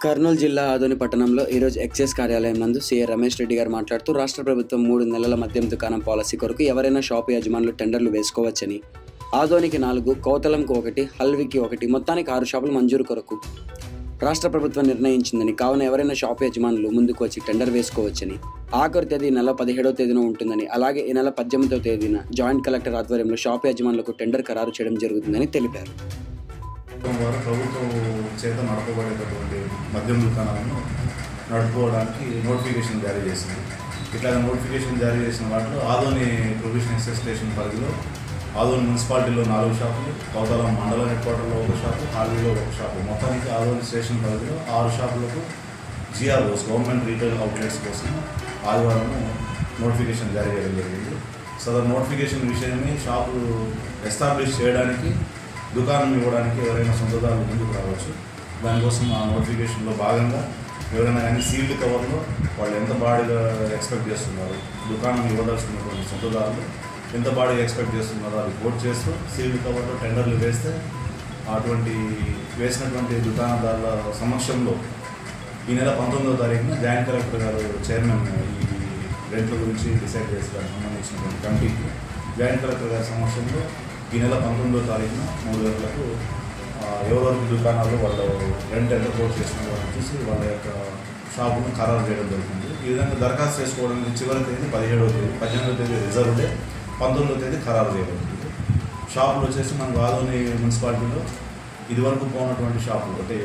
కర్నూలు జిల్లా ఆదోని పట్టణంలో ఈరోజు ఎక్సైజ్ కార్యాలయం నందు సీఏ రమేష్ రెడ్డి గారు మాట్లాడుతూ రాష్ట్ర ప్రభుత్వం మూడు నెలల మద్యం దుకాణం పాలసీ కొరకు ఎవరైనా షాపు యజమానులు టెండర్లు వేసుకోవచ్చని ఆదోనికి నాలుగు కౌతలంకు ఒకటి హల్వికి ఒకటి మొత్తానికి ఆరు షాపులు మంజూరు కొరకు రాష్ట్ర ప్రభుత్వం నిర్ణయించిందని కావున ఎవరైనా షాపు యజమానులు ముందుకు వచ్చి టెండర్ వేసుకోవచ్చని ఆఖరు తేదీ ఈ నెల పదిహేడవ తేదీన ఉంటుందని అలాగే ఈ నెల పద్దెనిమిదవ తేదీన జాయింట్ కలెక్టర్ ఆధ్వర్యంలో షాపు యజమానులకు టెండర్ ఖరారు చేయడం జరుగుతుందని తెలిపారు ప్రభుత్వం వారు ప్రభుత్వం చేత నడపబడేటటువంటి మద్యం దుకాణాలను నడుపుకోవడానికి నోటిఫికేషన్ జారీ చేసింది ఇట్లా నోటిఫికేషన్ జారీ చేసిన వాటిలో ఆదోని ప్రొవిషన్ ఎక్సైజ్ స్టేషన్ పరిధిలో ఆదోని మున్సిపాలిటీలో నాలుగు షాపులు కౌతలం మండలం హెడ్ క్వార్టర్లో ఒక షాపు హాల్వీలో ఒక షాపు మొత్తానికి ఆదోని స్టేషన్ పరిధిలో ఆరు షాపులకు జిఆర్ఓస్ గవర్నమెంట్ రీటైల్ అవుట్లెట్స్ కోసం ఆదివారం నోటిఫికేషన్ జారీ చేయడం జరిగింది సదర్ నోటిఫికేషన్ విషయమై షాపు ఎస్టాబ్లిష్ చేయడానికి దుకాణం ఇవ్వడానికి ఎవరైనా సొంతదారులు ముందుకు రావచ్చు దానికోసం ఆ నోటిఫికేషన్లో భాగంగా ఎవరైనా కానీ సీల్డ్ కవర్లో వాళ్ళు ఎంత బాడీగా ఎక్స్పెక్ట్ చేస్తున్నారు దుకాణం ఇవ్వదలుచుకున్నటువంటి సొంతదారులు ఎంత బాడీగా ఎక్స్పెక్ట్ చేస్తున్నారో అది కోట్ చేస్తూ సీల్డ్ కవర్లో టెండర్లు వేస్తే అటువంటి వేసినటువంటి దుకాణదారుల సమక్షంలో ఈ నెల పంతొమ్మిదవ తారీఖున జాయింట్ కలెక్టర్ గారు చైర్మన్ ఈ రెంట్ల గురించి డిసైడ్ చేసి దానికి సంబంధించినటువంటి కమిటీకి జాయింట్ కలెక్టర్ గారి సమక్షంలో ఈ నెల పంతొమ్మిదవ తారీఖున మూడు గంటలకు ఆ, ఎవరెవరికి దుకాణాలు వాళ్ళు రెంట్ ఎంత కోట్ చేసిన వాళ్ళని చూసి వాళ్ళ యొక్క షాపును ఖరారు చేయడం జరుగుతుంది ఈ విధంగా దరఖాస్తు చేసుకోవడానికి చివరి తేదీ పదిహేడవ తేదీ పద్దెనిమిదవ తేదీ రిజర్వ్ డే పంతొమ్మిదవ తేదీ ఖరారు చేయబడుతుంది షాపులు వచ్చేసి మనకు ఆదోని మున్సిపాలిటీలో ఇదివరకు పోనటువంటి షాపులు అంటే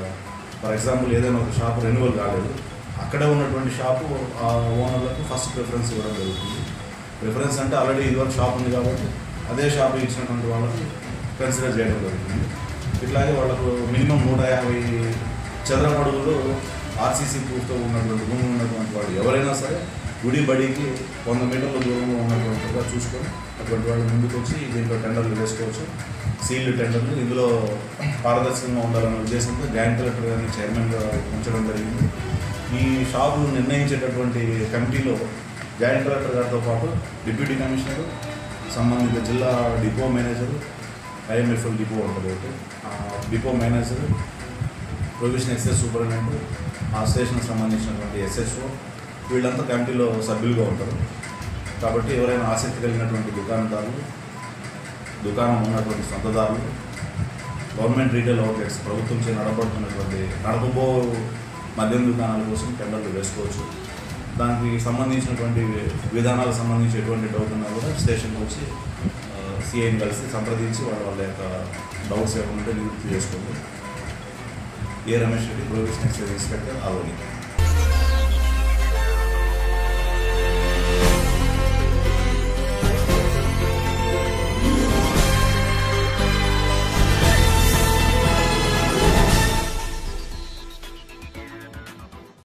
ఫర్ ఎగ్జాంపుల్ ఏదైనా ఒక షాపు రెన్యువల్ కాలేదు అక్కడే ఉన్నటువంటి షాపు ఆ ఓనర్లకు ఫస్ట్ ప్రిఫరెన్స్ ఇవ్వడం జరుగుతుంది ప్రిఫరెన్స్ అంటే ఆల్రెడీ ఇదివరకు షాప్ ఉంది కాబట్టి అదే షాప్ ఇచ్చినటువంటి వాళ్ళకి కన్సిడర్ చేయడం జరుగుతుంది ఇట్లాగే వాళ్ళకు మినిమం నూట యాభై చదరపు అడుగులు ఆర్సీసీ ప్రూఫ్తో ఉన్నటువంటి భూమి ఉన్నటువంటి వాళ్ళు ఎవరైనా సరే గుడి బడికి వంద మీటర్ల దూరంలో ఉన్నటువంటిగా చూసుకొని అటువంటి వాళ్ళు ముందుకు వచ్చి దీంట్లో టెండర్లు వేసుకోవచ్చు సీల్డ్ టెండర్లు ఇందులో పారదర్శకంగా ఉండాలనే ఉద్దేశంతో జాయింట్ కలెక్టర్ గారిని చైర్మన్గా ఉంచడం జరిగింది ఈ షాపులు నిర్ణయించేటటువంటి కమిటీలో జాయింట్ కలెక్టర్ గారితో పాటు డిప్యూటీ కమిషనర్ సంబంధిత జిల్లా డిపో మేనేజర్ ఐఎంఎఫ్ఎల్ డిపో ఉంటుంది ఒకటి ఆ depot manager prohibition excise superintendent ఆ స్టేషన్కి సంబంధించినటువంటి ఎస్ఎస్ఓ వీళ్ళంతా కమిటీలో సభ్యులుగా ఉంటారు కాబట్టి ఎవరైనా ఆసక్తి కలిగినటువంటి దుకాణదారులు దుకాణం ఉన్నటువంటి సొంతదారులు గవర్నమెంట్ రీటైల్ అవుట్లెట్స్ ప్రభుత్వం చే నడబడుతున్నటువంటి నడపబో మద్యం దుకాణాల కోసం టెండర్లు వేసుకోవచ్చు దానికి సంబంధించినటువంటి విధానాలకు సంబంధించి ఎటువంటి డౌట్ ఉన్నా కూడా స్టేషన్కి వచ్చి సిఐని కలిసి సంప్రదించి వాళ్ళ వాళ్ళ యొక్క డౌట్స్ ఏమైనా ఉంటే నివృత్తి చేసుకోండి A Ramesh Reddy prohibition excise inspector ఆలోని